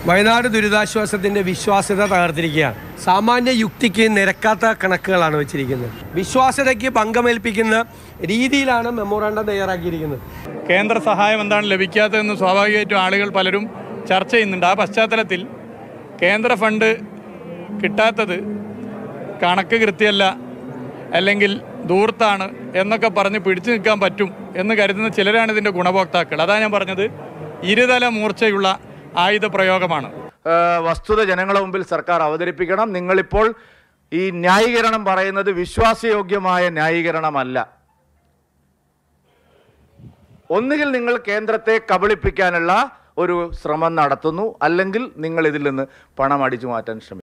വയനാട് ദുരിതാശ്വാസത്തിന്റെ വിശ്വാസ്യത തകർത്തിരിക്കുകയാണ് സാമാന്യ യുക്തിക്ക് നിരക്കാത്ത കണക്കുകളാണ് വെച്ചിരിക്കുന്നത് വിശ്വാസ്യതയ്ക്ക് ഭംഗമേൽപ്പിക്കുന്ന രീതിയിലാണ് മെമ്മോറാണ്ടം തയ്യാറാക്കിയിരിക്കുന്നത് കേന്ദ്ര സഹായം എന്താണ് ലഭിക്കാത്തതെന്ന് സ്വാഭാവികമായിട്ടും ആളുകൾ പലരും ചർച്ച ചെയ്യുന്നുണ്ട് ആ പശ്ചാത്തലത്തിൽ കേന്ദ്ര ഫണ്ട് കിട്ടാത്തത് കണക്ക് കൃത്യമല്ല അല്ലെങ്കിൽ ദൂർത്താണ് എന്നൊക്കെ പറഞ്ഞ് പിടിച്ചു നിൽക്കാൻ പറ്റും എന്ന് കരുതുന്ന ചിലരാണ് ഇതിൻ്റെ ഗുണഭോക്താക്കൾ അതാ ഞാൻ പറഞ്ഞത് ഇരുതല മൂർച്ചയുള്ള ആയുധ പ്രയോഗമാണ് ഏഹ് വസ്തുത ജനങ്ങളുടെ മുമ്പിൽ സർക്കാർ അവതരിപ്പിക്കണം നിങ്ങളിപ്പോൾ ഈ ന്യായീകരണം പറയുന്നത് വിശ്വാസയോഗ്യമായ ന്യായീകരണമല്ല ഒന്നുകിൽ നിങ്ങൾ കേന്ദ്രത്തെ കബളിപ്പിക്കാനുള്ള ഒരു ശ്രമം നടത്തുന്നു അല്ലെങ്കിൽ നിങ്ങൾ ഇതിൽ നിന്ന് പണം അടിച്ചു മാറ്റാൻ ശ്രമിക്കും